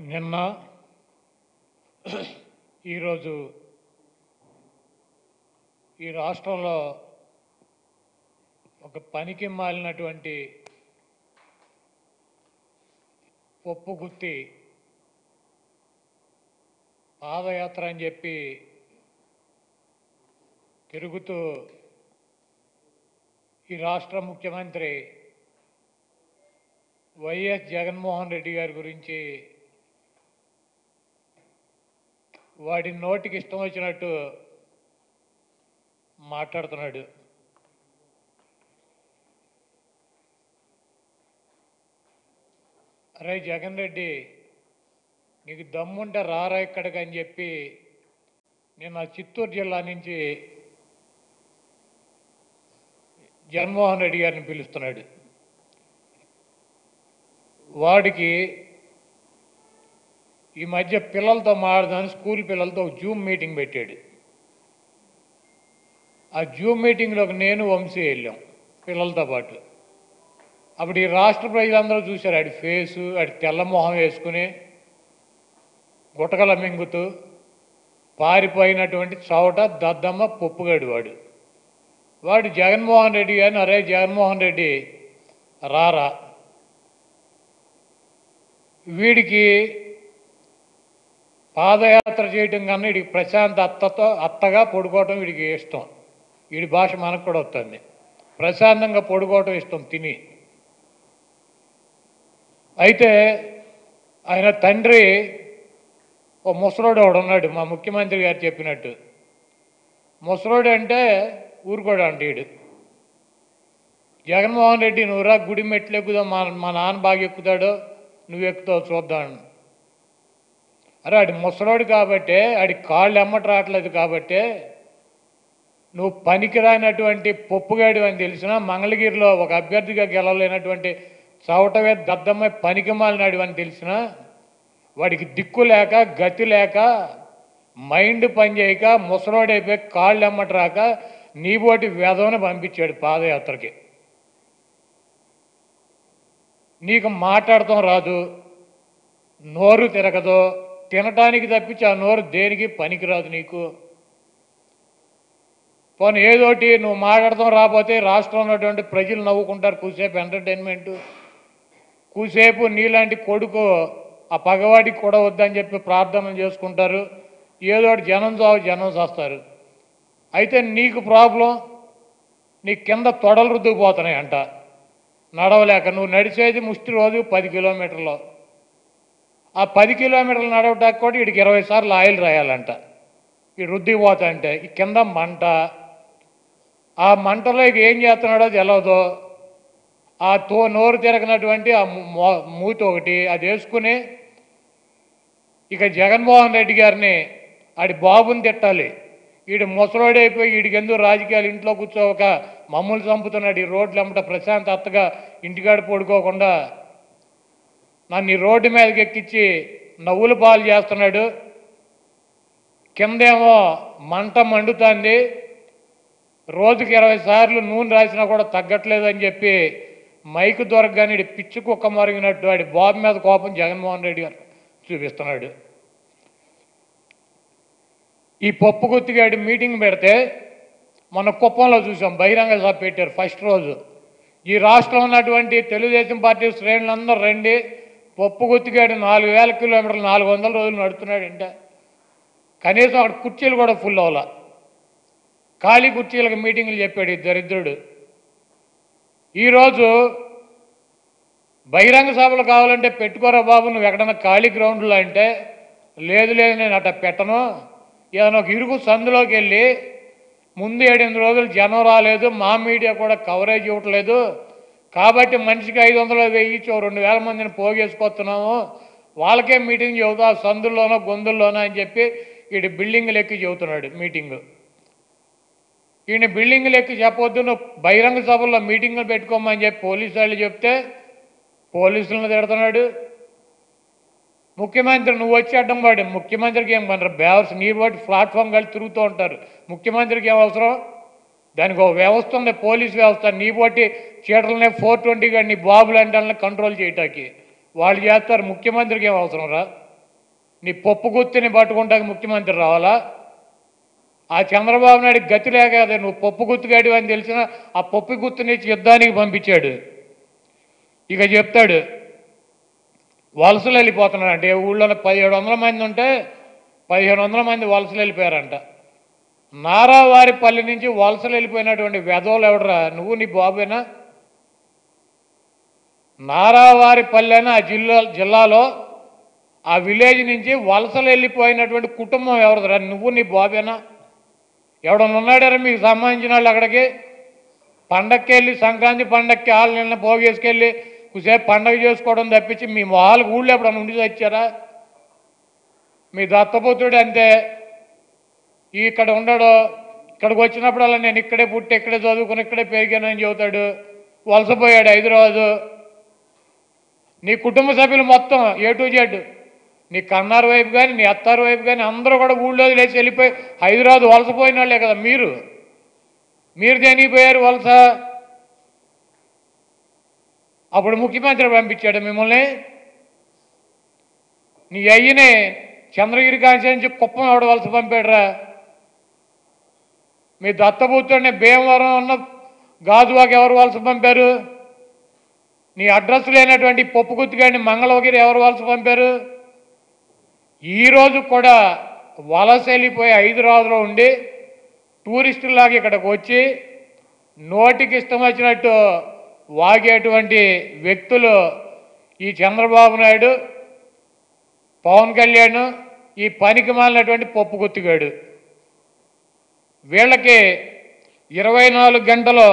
నిన్న ఈరోజు ఈ రాష్ట్రంలో ఒక పనికి మాలినటువంటి పప్పు గుత్తి పాదయాత్ర అని చెప్పి తిరుగుతూ ఈ రాష్ట్ర ముఖ్యమంత్రి వైఎస్ జగన్మోహన్ రెడ్డి గారి గురించి వాడి నోటికి ఇష్టం వచ్చినట్టు మాట్లాడుతున్నాడు అరే జగన్ రెడ్డి నీకు దమ్ముంటే రారా ఇక్కడికి అని చెప్పి నేను ఆ చిత్తూరు జిల్లా నుంచి జగన్మోహన్ రెడ్డి గారిని పిలుస్తున్నాడు వాడికి ఈ మధ్య పిల్లలతో మాట్లాడదాని స్కూల్ పిల్లలతో ఒక జూమ్ మీటింగ్ పెట్టాడు ఆ జూమ్ మీటింగ్లోకి నేను వంశీ వెళ్ళాం పిల్లలతో పాటు అప్పుడు ఈ రాష్ట్ర ప్రజలందరూ చూశారు ఆడి ఫేసు ఆడి తెల్లమొహం వేసుకుని గుటకల మింగుతూ పారిపోయినటువంటి చవట దద్దమ్మ పప్పుగాడు వాడు వాడు జగన్మోహన్ రెడ్డి గారిని అరే జగన్మోహన్ రెడ్డి రారా వీడికి పాదయాత్ర చేయటం కన్నా వీడికి ప్రశాంత్ అత్తతో అత్తగా పడుకోవటం వీడికి ఇష్టం వీడి భాష మనకు కూడా వస్తుంది ప్రశాంతంగా పడుకోవటం ఇష్టం తిని అయితే ఆయన తండ్రి ఓ ముసలోడు ఒకడు ఉన్నాడు మా ముఖ్యమంత్రి గారు చెప్పినట్టు ముసలోడు అంటే ఊరుకోడు అంటే వీడు జగన్మోహన్ రెడ్డి నువ్వురా గుడి మెట్లు ఎక్కుదా మా మా నాన్న బాగా ఎక్కుతాడో నువ్వు ఎక్కుతావు చూద్దాం అరే ఆడి ముసలోడు కాబట్టే ఆడి కాళ్ళు ఎమ్మట రావట్లేదు కాబట్టే నువ్వు పనికిరానటువంటి పప్పుగాడి అని తెలిసిన మంగళగిరిలో ఒక అభ్యర్థిగా గెలవలేనటువంటి చవటవే దద్దమ్మ పనికి మాలినాడు అని తెలిసిన వాడికి దిక్కు లేక గతి లేక మైండ్ పనిచేయక ముసలోడైపోయి కాళ్ళు ఎమ్మట రాక నీబోటి వేదవని పంపించాడు పాదయాత్రకి నీకు మాట్లాడటం రాదు నోరు తిరగదు తినటానికి తప్పించి ఆ నోరు దేనికి పనికిరాదు నీకు పోనీ ఏదోటి నువ్వు మాట్లాడటం రాకపోతే రాష్ట్రంలో ఉన్నటువంటి ప్రజలు నవ్వుకుంటారు కూసేపు ఎంటర్టైన్మెంట్ కూసేపు నీలాంటి కొడుకు ఆ పగవాడికి కూడా వద్దని చెప్పి ప్రార్థనలు చేసుకుంటారు ఏదో ఒకటి జనం చావు జనం చేస్తారు అయితే నీకు ప్రాబ్లం నీ కింద తొడలు రుద్దుకుపోతున్నాయి అంట నడవలేక నువ్వు నడిచేది ముష్టి రోజు పది కిలోమీటర్లు ఆ పది కిలోమీటర్లు నడవటానికి కూడా వీడికి ఇరవై సార్లు ఆయిల్ రాయాలంట ఈ రుద్దిపోతా అంటే ఈ కింద మంట ఆ మంటలో ఇక ఏం చేస్తున్నాడో తెలియదు ఆ తో నోరు తిరగనటువంటి ఆ మూ- మూతి ఒకటి అది వేసుకుని ఇక జగన్మోహన్ రెడ్డి గారిని ఆడి బాబుని తిట్టాలి వీడు ముసలోడైపోయి వీడికి ఎందుకు రాజకీయాలు ఇంట్లో కూర్చోక మమ్మల్ని చంపుతున్నాడు ఈ రోడ్లు అమ్మట ప్రశాంత్ అత్తగా ఇంటికాడ పడుకోకుండా నన్ను ఈ రోడ్డు మీదకి ఎక్కించి నవ్వులు పాలు చేస్తున్నాడు కిందేమో మంట మండుతుంది రోజుకి ఇరవై సార్లు నూనె రాసినా కూడా తగ్గట్లేదు అని చెప్పి మైకు దొరకగానే ఈడు పిచ్చి కుక్క మరిగినట్టు వాడి బాబు మీద కోపం జగన్మోహన్ రెడ్డి గారు చూపిస్తున్నాడు ఈ పప్పు గుత్తిగాడి మీటింగ్ పెడితే మన కుప్పంలో చూసాం బహిరంగ సభ పెట్టారు ఫస్ట్ రోజు ఈ రాష్ట్రంలో ఉన్నటువంటి తెలుగుదేశం పార్టీ శ్రేణులందరూ రండి పప్పు గుత్తిగాడు నాలుగు వేల కిలోమీటర్లు నాలుగు వందల రోజులు నడుస్తున్నాడంటే కనీసం అక్కడ కుర్చీలు కూడా ఫుల్ అవ్వాల ఖాళీ కుర్చీలకు మీటింగ్లు చెప్పాడు ఈ దరిద్రుడు ఈరోజు బహిరంగ సభలు కావాలంటే పెట్టుకోరా బాబు నువ్వు ఎక్కడన్నా ఖాళీ గ్రౌండ్లో అంటే లేదు లేదు నేను అట్ట పెట్టను ఏదైనా ఒక ఇరుగు సందులోకి వెళ్ళి ముందు ఏడెనిమిది రోజులు జనం రాలేదు మా మీడియా కూడా కవరేజ్ ఇవ్వట్లేదు కాబట్టి మనిషికి ఐదు వందలు వెయ్యి ఇచ్చి ఓ రెండు వేల మందిని పోగేసుకొస్తున్నాము వాళ్ళకే మీటింగ్ చెబుతా సందుల్లోనో గొంతుల్లోనో అని చెప్పి వీడి బిల్డింగ్లు ఎక్కి చెబుతున్నాడు మీటింగు ఈయన బిల్డింగ్లు ఎక్కి చెప్పొద్దు నువ్వు బహిరంగ సభల్లో మీటింగ్లు పెట్టుకోమని చెప్పి పోలీసు వాళ్ళు చెప్తే పోలీసులను తిడుతున్నాడు ముఖ్యమంత్రి నువ్వు వచ్చి అడ్డం పడి ముఖ్యమంత్రికి ఏం పని బేవర్స్ నీరు బట్టి ప్లాట్ఫామ్ కలిసి తిరుగుతూ ఉంటారు ముఖ్యమంత్రికి ఏం అవసరం దానికి ఒక వ్యవస్థ ఉంది పోలీస్ వ్యవస్థ నీ బట్టి చీటలనే ఫోర్ ట్వంటీ కానీ నీ బాబులు అంటే కంట్రోల్ చేయటానికి వాళ్ళు చేస్తారు ముఖ్యమంత్రికి ఏం అవసరం రా నీ పప్పు గుత్తిని పట్టుకుంటాక ముఖ్యమంత్రి రావాలా ఆ చంద్రబాబు నాయుడు గతి లేక కదా నువ్వు పప్పు గుర్తుగాడు అని తెలిసిన ఆ పప్పు గుర్తునిచ్చి యుద్ధానికి పంపించాడు ఇక చెప్తాడు వలసలు వెళ్ళిపోతున్నాడు అంటే ఊళ్ళో పదిహేడు వందల మంది ఉంటే పదిహేను వందల మంది వలసలు వెళ్ళిపోయారంట నారావారిపల్లి నుంచి వలసలు వెళ్ళిపోయినటువంటి వెధవలు ఎవడరా నువ్వు నీ బాబేనా నారావారిపల్లి అని ఆ జిల్లా జిల్లాలో ఆ విలేజ్ నుంచి వలసలు వెళ్ళిపోయినటువంటి కుటుంబం ఎవరిదిరా నువ్వు నీ బాబేనా ఎవడన్నా ఉన్నాడారా మీకు సంబంధించిన వాళ్ళు అక్కడికి పండక్కి వెళ్ళి సంక్రాంతి పండక్కి వాళ్ళు నిన్న పోగేసుకెళ్ళి కుసేపు పండగ చేసుకోవడం తప్పించి మీ మొహాలకు ఊళ్ళో ఎప్పుడన్నా ఉండి వచ్చారా మీ దత్తపుత్రుడు అంతే ఈ ఇక్కడ ఉండడు ఇక్కడికి వచ్చినప్పుడల్లా నేను ఇక్కడే పుట్టి ఇక్కడే చదువుకుని ఇక్కడే పెరిగాను అని చెబుతాడు వలసపోయాడు హైదరాబాదు నీ కుటుంబ సభ్యులు మొత్తం ఏ టు జెడ్ నీ కన్నారు వైపు కానీ నీ అత్తారు వైపు కానీ అందరూ కూడా ఊళ్ళో లేచి వెళ్ళిపోయి హైదరాబాద్ వలసపోయిన వాళ్ళే కదా మీరు మీరు దేనికి పోయారు వలస అప్పుడు ముఖ్యమంత్రి పంపించాడు మిమ్మల్ని నీ అయ్యనే చంద్రగిరి కాంచి కుప్పం ఆవిడ వలస పంపాడురా మీ దత్తపుత్రుడిని భీమవరం ఉన్న గాజువాకి ఎవరు వలస పంపారు నీ అడ్రస్ లేనటువంటి పప్పు గుత్తిగాడిని మంగళగిరి ఎవరు వలస పంపారు ఈరోజు కూడా వలస వెళ్ళిపోయి హైదరాబాద్లో ఉండి టూరిస్టులాగా ఇక్కడికి వచ్చి నోటికి ఇష్టం వచ్చినట్టు వాగేటువంటి వ్యక్తులు ఈ చంద్రబాబు నాయుడు పవన్ కళ్యాణ్ ఈ పనికి మాలినటువంటి పప్పు గుత్తిగాడు వీళ్ళకి ఇరవై నాలుగు గంటలు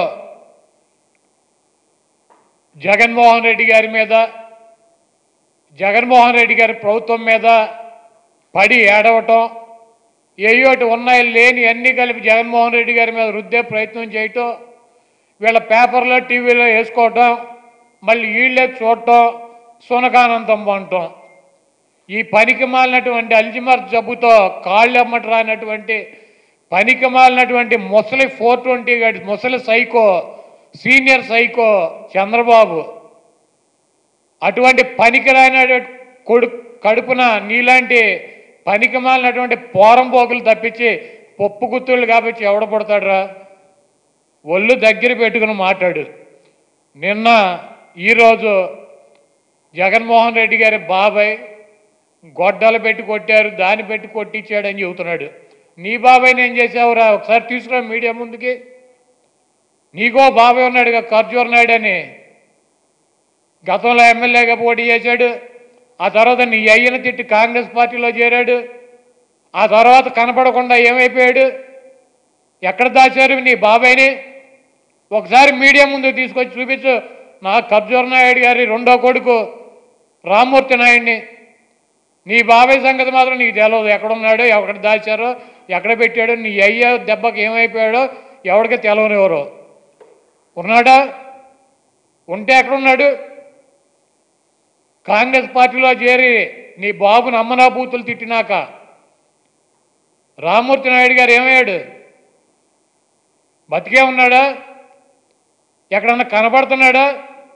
జగన్మోహన్ రెడ్డి గారి మీద జగన్మోహన్ రెడ్డి గారి ప్రభుత్వం మీద పడి ఏడవటం ఏయోటి ఉన్నాయి లేని అన్నీ కలిపి జగన్మోహన్ రెడ్డి గారి మీద రుద్దే ప్రయత్నం చేయటం వీళ్ళ పేపర్లో టీవీలో వేసుకోవటం మళ్ళీ వీళ్ళే చూడటం సునకానందం పొందటం ఈ పనికి మాలినటువంటి అల్జిమర్ జబ్బుతో కాళ్ళు అమ్మట రానటువంటి పనికి మాలినటువంటి ముసలి ఫోర్ ట్వంటీ గడి ముసలి సైకో సీనియర్ సైకో చంద్రబాబు అటువంటి పనికిరాని కొడు కడుపున నీలాంటి పనికి మాలినటువంటి పోరం పోకులు తప్పించి పప్పు గుత్తులు కాబట్టి ఎవడ పడతాడురా ఒళ్ళు దగ్గర పెట్టుకుని మాట్లాడు నిన్న ఈరోజు జగన్మోహన్ రెడ్డి గారి బాబాయ్ గొడ్డలు పెట్టి కొట్టారు దాన్ని పెట్టి కొట్టించాడని చెబుతున్నాడు నీ బాబాయ్ని ఏం చేసావురా ఒకసారి తీసుకురా మీడియా ముందుకి నీకో బాబాయ్ ఉన్నాడుగా ఖర్జూర్ నాయుడు అని గతంలో ఎమ్మెల్యేగా పోటీ చేశాడు ఆ తర్వాత నీ అయ్యన తిట్టి కాంగ్రెస్ పార్టీలో చేరాడు ఆ తర్వాత కనపడకుండా ఏమైపోయాడు ఎక్కడ దాచారు నీ బాబాయ్ని ఒకసారి మీడియా ముందు తీసుకొచ్చి చూపించు నా ఖర్జూర్ నాయుడు గారి రెండో కొడుకు రామ్మూర్తి నాయుడిని నీ బాబాయ్ సంగతి మాత్రం నీకు తెలియదు ఎక్కడున్నాడో ఎక్కడ దాచారో ఎక్కడ పెట్టాడో నీ అయ్య దెబ్బకి ఏమైపోయాడో ఎవరికి తెలవనివ్వరు ఉన్నాడా ఉంటే ఎక్కడున్నాడు కాంగ్రెస్ పార్టీలో చేరి నీ బాబుని అమ్మనా బూతులు తిట్టినాక రామ్మూర్తి నాయుడు గారు ఏమయ్యాడు బతికే ఉన్నాడా ఎక్కడన్నా కనబడుతున్నాడా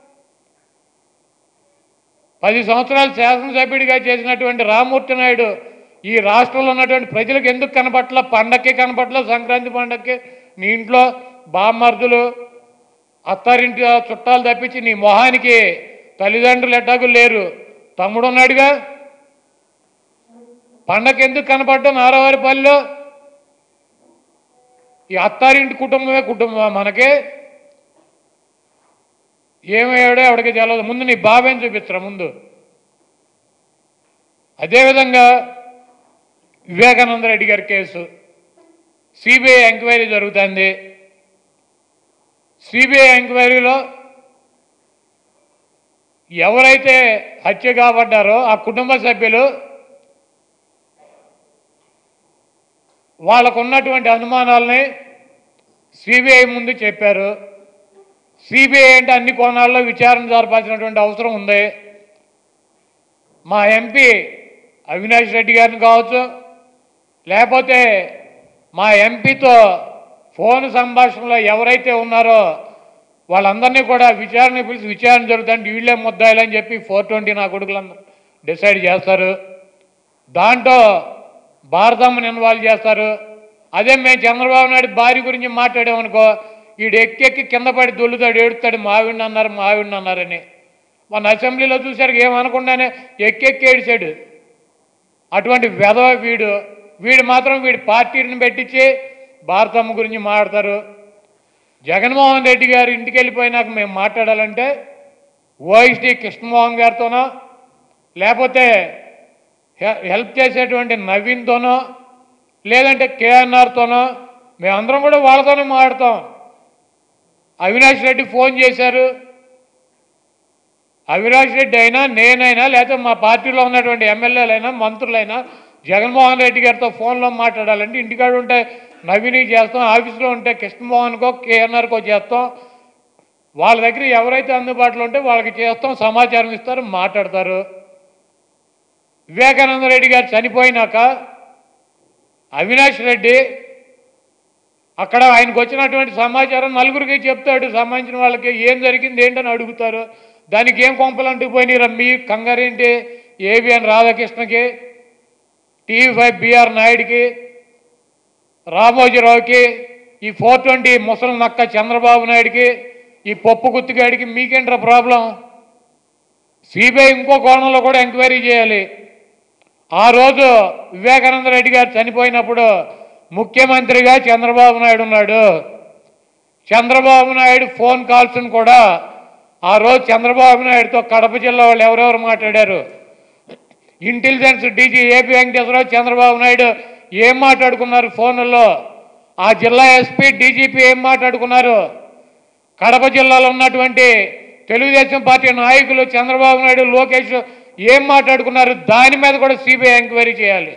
పది సంవత్సరాలు శాసనసభ్యుడిగా చేసినటువంటి రామ్మూర్తి నాయుడు ఈ రాష్ట్రంలో ఉన్నటువంటి ప్రజలకు ఎందుకు కనపట్ల పండక్కి కనపట్ల సంక్రాంతి పండక్కి నీ ఇంట్లో బామ్మర్దులు అత్తారింటి చుట్టాలు తప్పించి నీ మొహానికి తల్లిదండ్రులు ఎట్టాకు లేరు తమ్ముడు ఉన్నాడుగా పండగ ఎందుకు కనపడ్డా నారావారిపల్లిలో ఈ అత్తారింటి కుటుంబమే కుటుంబం మనకి ఏమయ్యాడో ఎవడికి తెలియదు ముందు నీ బాబేని చూపించరా ముందు అదేవిధంగా వివేకానంద రెడ్డి గారి కేసు సిబిఐ ఎంక్వైరీ జరుగుతుంది సిబిఐ ఎంక్వైరీలో ఎవరైతే హత్య కాబడ్డారో ఆ కుటుంబ సభ్యులు వాళ్ళకు ఉన్నటువంటి అనుమానాలని సిబిఐ ముందు చెప్పారు సిబిఐ అంటే అన్ని కోణాల్లో విచారణ జరపాల్సినటువంటి అవసరం ఉంది మా ఎంపీ అవినాష్ రెడ్డి గారిని కావచ్చు లేకపోతే మా ఎంపీతో ఫోన్ సంభాషణలో ఎవరైతే ఉన్నారో వాళ్ళందరినీ కూడా విచారణ పిలిచి విచారణ జరుగుతుంటే వీళ్ళే ముద్దాయిలని చెప్పి ఫోర్ ట్వంటీ నా కొడుకులందరూ డిసైడ్ చేస్తారు దాంట్లో భారతమ్మని ఇన్వాల్వ్ చేస్తారు అదే మేము చంద్రబాబు నాయుడు భార్య గురించి మాట్లాడామనుకో ఈడు ఎక్కి ఎక్కి కింద పడి దొల్లుతాడు ఏడుస్తాడు మావిడిని అన్నారు మావిడిని అన్నారని మన అసెంబ్లీలో చూశారు ఏమనకుండానే ఎక్కి ఎక్కి ఏడిచాడు అటువంటి వెధవ వీడు వీడు మాత్రం వీడి పార్టీని పెట్టించి భారతమ్మ గురించి మాట్లాడతారు జగన్మోహన్ రెడ్డి గారు ఇంటికి వెళ్ళిపోయినాక మేము మాట్లాడాలంటే ఓఎస్డి కృష్ణమోహన్ గారితోనో లేకపోతే హె- హెల్ప్ చేసేటువంటి నవీన్తోనో లేదంటే కేఎన్ఆర్తోనో మేమందరం కూడా వాళ్ళతోనే మాట్లాడతాం అవినాష్ రెడ్డి ఫోన్ చేశారు అవినాష్ రెడ్డి అయినా నేనైనా లేకపోతే మా పార్టీలో ఉన్నటువంటి ఎమ్మెల్యేలైనా మంత్రులైనా జగన్మోహన్ రెడ్డి గారితో ఫోన్లో మాట్లాడాలంటే ఇంటికాడ ఉంటే నవీనికి చేస్తాం ఆఫీస్లో ఉంటే కృష్ణమోహన్కో కేఎన్ఆర్కో చేస్తాం వాళ్ళ దగ్గర ఎవరైతే అందుబాటులో ఉంటే వాళ్ళకి చేస్తాం సమాచారం ఇస్తారు మాట్లాడతారు వివేకానంద రెడ్డి గారు చనిపోయినాక అవినాష్ రెడ్డి అక్కడ ఆయనకు వచ్చినటువంటి సమాచారం నలుగురికి చెప్తాడు సంబంధించిన వాళ్ళకి ఏం జరిగింది ఏంటని అడుగుతారు దానికి ఏం కొంపలు అంటుకుపోయినారు మీ కంగారేంటి ఏవిఎన్ రాధాకృష్ణకి టీవీ ఫైవ్ బిఆర్ నాయుడికి రామోజీరావుకి ఈ ఫోర్ ట్వంటీ ముసలి నక్క చంద్రబాబు నాయుడికి ఈ పప్పు గుత్తిగాడికి మీకేంట్రా ప్రాబ్లం సిబిఐ ఇంకో కోణంలో కూడా ఎంక్వైరీ చేయాలి ఆ రోజు వివేకానంద రెడ్డి గారు చనిపోయినప్పుడు ముఖ్యమంత్రిగా చంద్రబాబు నాయుడు ఉన్నాడు చంద్రబాబు నాయుడు ఫోన్ కాల్స్ని కూడా ఆ రోజు చంద్రబాబు నాయుడుతో కడప జిల్లా వాళ్ళు ఎవరెవరు మాట్లాడారు ఇంటెలిజెన్స్ డీజీ ఏపీ వెంకటేశ్వరరావు చంద్రబాబు నాయుడు ఏం మాట్లాడుకున్నారు ఫోన్లలో ఆ జిల్లా ఎస్పీ డీజీపీ ఏం మాట్లాడుకున్నారు కడప జిల్లాలో ఉన్నటువంటి తెలుగుదేశం పార్టీ నాయకులు చంద్రబాబు నాయుడు లోకేష్ ఏం మాట్లాడుకున్నారు దాని మీద కూడా సిబిఐ ఎంక్వైరీ చేయాలి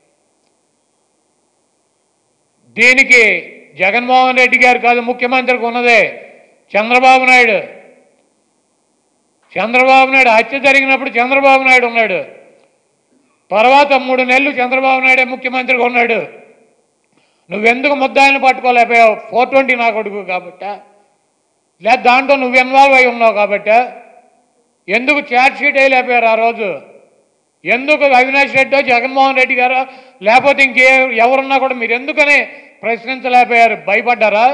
దీనికి జగన్మోహన్ రెడ్డి గారు కాదు ముఖ్యమంత్రికి ఉన్నదే చంద్రబాబు నాయుడు చంద్రబాబు నాయుడు హత్య జరిగినప్పుడు చంద్రబాబు నాయుడు ఉన్నాడు తర్వాత మూడు నెలలు చంద్రబాబు నాయుడే ముఖ్యమంత్రిగా ఉన్నాడు నువ్వెందుకు ముద్దాయిని పట్టుకోలేకపోయావు ఫోర్ ట్వంటీ నా కొడుకు కాబట్టా లేదా దాంట్లో నువ్వు ఇన్వాల్వ్ అయి ఉన్నావు కాబట్టా ఎందుకు ఛార్జ్ షీట్ వేయలేకపోయారు ఆ రోజు ఎందుకు అవినాష్ రెడ్డి జగన్మోహన్ రెడ్డి గారు లేకపోతే ఇంకే ఎవరున్నా కూడా మీరు ఎందుకని ప్రశ్నించలేకపోయారు భయపడ్డారా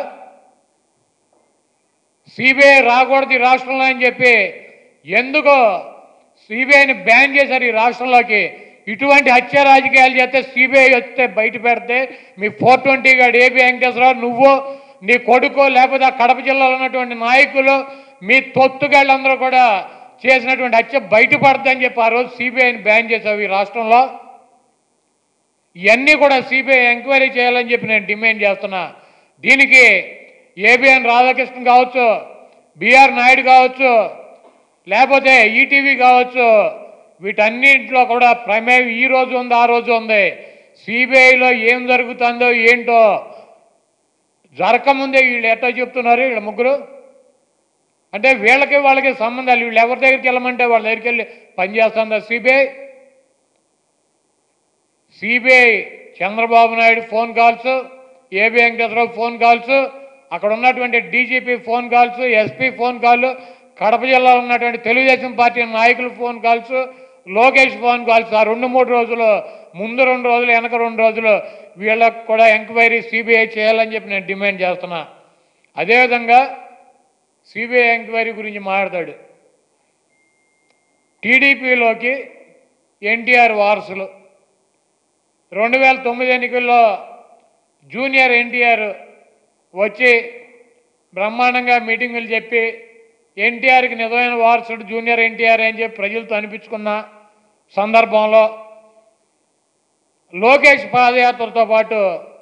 సిబిఐ రాకూడదు ఈ రాష్ట్రంలో అని చెప్పి ఎందుకు సిబిఐని బ్యాన్ చేశారు ఈ రాష్ట్రంలోకి ఇటువంటి హత్య రాజకీయాలు చేస్తే సిబిఐ వస్తే బయట పెడితే మీ ఫోర్ ట్వంటీ గాడు ఏపీ వెంకటేశ్వరరావు నువ్వు నీ కొడుకు లేకపోతే ఆ కడప జిల్లాలో ఉన్నటువంటి నాయకులు మీ తొత్తుగాళ్ళందరూ కూడా చేసినటువంటి హత్య బయటపడద్దని చెప్పి ఆ రోజు సిబిఐని బ్యాన్ చేశావు ఈ రాష్ట్రంలో ఇవన్నీ కూడా సిబిఐ ఎంక్వైరీ చేయాలని చెప్పి నేను డిమాండ్ చేస్తున్నా దీనికి ఏబిఎన్ రాధాకృష్ణ కావచ్చు బిఆర్ నాయుడు కావచ్చు లేకపోతే ఈటీవీ కావచ్చు వీటన్నింటిలో కూడా ప్రమేయం ఈ రోజు ఉంది ఆ రోజు ఉంది సిబిఐలో ఏం జరుగుతుందో ఏంటో జరగకముందే వీళ్ళు ఎట్లా చెప్తున్నారు వీళ్ళ ముగ్గురు అంటే వీళ్ళకి వాళ్ళకి సంబంధాలు వీళ్ళు ఎవరి దగ్గరికి వెళ్ళమంటే వాళ్ళ దగ్గరికి వెళ్ళి పనిచేస్తుందా CBI CBI Chandrababu Naidu phone calls AB Venkateswararao phone calls అక్కడ ఉన్నటువంటి DGP phone calls SP phone call Kadapa జిల్లాలో ఉన్నటువంటి తెలుగుదేశం పార్టీ నాయకుల phone calls Lokesh phone calls ఆ రెండు మూడు రోజులు ముందు రెండు రోజులు వెనక రెండు రోజులు వీళ్ళకు కూడా ఎంక్వైరీ సిబిఐ చేయాలని చెప్పి నేను డిమాండ్ చేస్తున్నా అదేవిధంగా సిబిఐ ఎంక్వైరీ గురించి మాట్లాడాడు టీడీపీలోకి ఎన్టీఆర్ వారసులు రెండు వేల తొమ్మిది ఎన్నికల్లో జూనియర్ ఎన్టీఆర్ వచ్చి బ్రహ్మాండంగా మీటింగులు చెప్పి ఎన్టీఆర్కి నిజమైన వారసుడు జూనియర్ ఎన్టీఆర్ అని చెప్పి ప్రజలతో అనిపించుకున్న సందర్భంలో లోకేష్ పాదయాత్రతో పాటు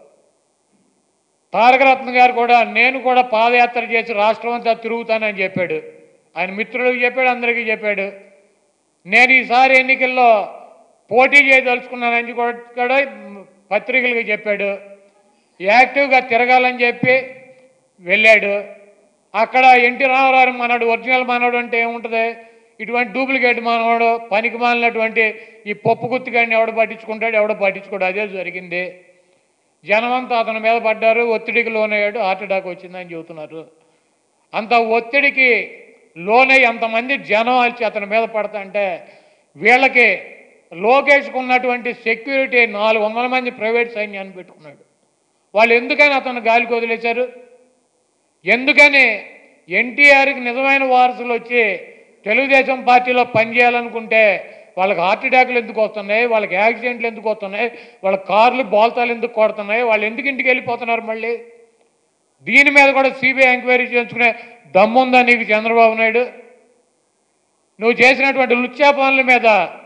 తారకరత్న గారు కూడా నేను కూడా పాదయాత్ర చేసి రాష్ట్రం అంతా తిరుగుతానని చెప్పాడు ఆయన మిత్రులకు చెప్పాడు అందరికీ చెప్పాడు నేను ఈసారి ఎన్నికల్లో పోటీ చేయదలుచుకున్నానని కూడా కూడా పత్రికలకు చెప్పాడు యాక్టివ్గా తిరగాలని చెప్పి వెళ్ళాడు అక్కడ ఎన్టీ రామారావు మనడు ఒరిజినల్ మనవడు అంటే ఏముంటుంది ఇటువంటి డూప్లికేట్ మనవాడు పనికి మాలినటువంటి ఈ పప్పు గుత్తిగాడిని ఎవడు పట్టించుకుంటాడు ఎవడో పట్టించుకోడు అదే జరిగింది జనమంతా అతని మీద పడ్డారు ఒత్తిడికి లోనయ్యాడు హార్ట్ అటాక్ వచ్చిందని చెబుతున్నారు అంత ఒత్తిడికి లోనై అంతమంది జనం వచ్చి అతని మీద పడతా అంటే వీళ్ళకి లోకేష్కు ఉన్నటువంటి సెక్యూరిటీ నాలుగు వందల మంది ప్రైవేట్ సైన్యాన్ని పెట్టుకున్నాడు వాళ్ళు ఎందుకని అతను గాలికి వదిలేశారు ఎందుకని ఎన్టీఆర్కి నిజమైన వారసులు వచ్చి తెలుగుదేశం పార్టీలో పనిచేయాలనుకుంటే వాళ్ళకి హార్ట్ అటాక్లు ఎందుకు వస్తున్నాయి వాళ్ళకి యాక్సిడెంట్లు ఎందుకు వస్తున్నాయి వాళ్ళ కార్లు బోల్తాలు ఎందుకు కొడుతున్నాయి వాళ్ళు ఎందుకు ఇంటికి వెళ్ళిపోతున్నారు మళ్ళీ దీని మీద కూడా సిబిఐ ఎంక్వైరీ చేయించుకునే దమ్ముందా నీకు చంద్రబాబు నాయుడు నువ్వు చేసినటువంటి లుచ్చా పనుల మీద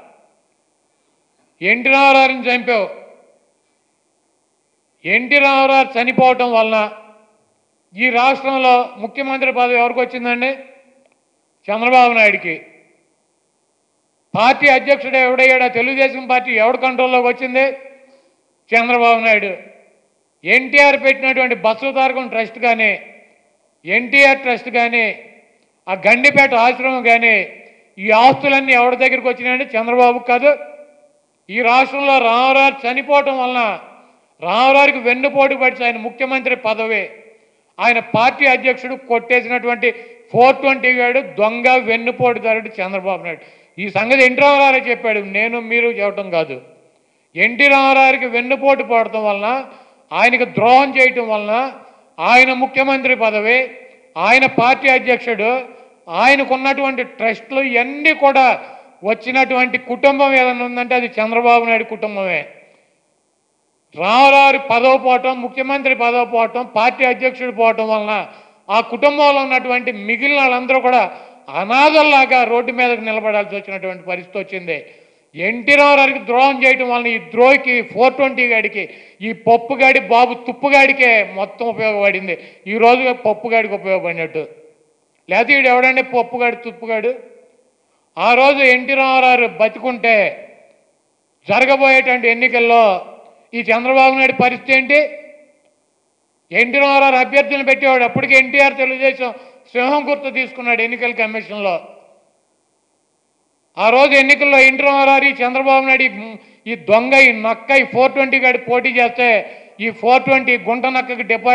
ఎన్టీ రామారావుని చంపావు ఎన్టీ రామారావు చనిపోవటం వలన ఈ రాష్ట్రంలో ముఖ్యమంత్రి పదవి ఎవరికి వచ్చిందండి చంద్రబాబు నాయుడికి పార్టీ అధ్యక్షుడు ఎవడయ్యాడా తెలుగుదేశం పార్టీ ఎవడి కంట్రోల్లోకి వచ్చింది చంద్రబాబు నాయుడు ఎన్టీఆర్ పెట్టినటువంటి బస్సు తారకం ట్రస్ట్ కానీ ఎన్టీఆర్ ట్రస్ట్ కానీ ఆ గండిపేట ఆశ్రమం కానీ ఈ ఆస్తులన్నీ ఎవరి దగ్గరికి వచ్చినాయండి చంద్రబాబు కాదు ఈ రాష్ట్రంలో రామరాజు చనిపోవటం వలన రామరాజుకి వెన్నుపోటు పడిచి ఆయన ముఖ్యమంత్రి పదవి ఆయన పార్టీ అధ్యక్షుడు కొట్టేసినటువంటి ఫోర్ ట్వంటీ గాడు దొంగ వెన్నుపోటుదారుడు చంద్రబాబు నాయుడు ఈ సంగతి ఎన్టీ రామారావు చెప్పాడు నేను మీరు చెప్పటం కాదు ఎన్టీ రామారావుకి వెన్నుపోటు పడటం వలన ఆయనకు ద్రోహం చేయటం వలన ఆయన ముఖ్యమంత్రి పదవి ఆయన పార్టీ అధ్యక్షుడు ఆయనకున్నటువంటి ట్రస్టులు ఇవన్నీ కూడా వచ్చినటువంటి కుటుంబం ఏదైనా ఉందంటే అది చంద్రబాబు నాయుడు కుటుంబమే రామారావు పదవి పోవటం ముఖ్యమంత్రి పదవి పోవటం పార్టీ అధ్యక్షుడు పోవటం వలన ఆ కుటుంబంలో ఉన్నటువంటి మిగిలిన వాళ్ళందరూ కూడా అనాథల్లాగా రోడ్డు మీదకి నిలబడాల్సి వచ్చినటువంటి పరిస్థితి వచ్చింది ఎన్టీ రామారావుకి ద్రోహం చేయటం వలన ఈ ద్రోహికి ఫోర్ ట్వంటీ గాడికి ఈ పప్పుగాడి బాబు తుప్పుగాడికే మొత్తం ఉపయోగపడింది ఈ రోజు పప్పుగాడికి ఉపయోగపడినట్టు లేకపోతే వీడు ఎవడండి పప్పుగాడు తుప్పుగాడు ఆ రోజు ఎన్టీ రామారావు బతికుంటే జరగబోయేటువంటి ఎన్నికల్లో ఈ చంద్రబాబు నాయుడు పరిస్థితి ఏంటి ఎన్టీ రామారావు అభ్యర్థులను పెట్టేవాడు అప్పటికి ఎన్టీఆర్ తెలుగుదేశం సింహం గుర్తు తీసుకున్నాడు ఎన్నికల కమిషన్లో ఆ రోజు ఎన్నికల్లో ఎన్టీ రామారావు ఈ చంద్రబాబు నాయుడు ఈ- ఈ దొంగ ఈ నక్క ఈ ఫోర్ ట్వంటీ గాడి పోటీ చేస్తే ఈ ఫోర్ ట్వంటీ గుంట నక్కకి డిపాజిట్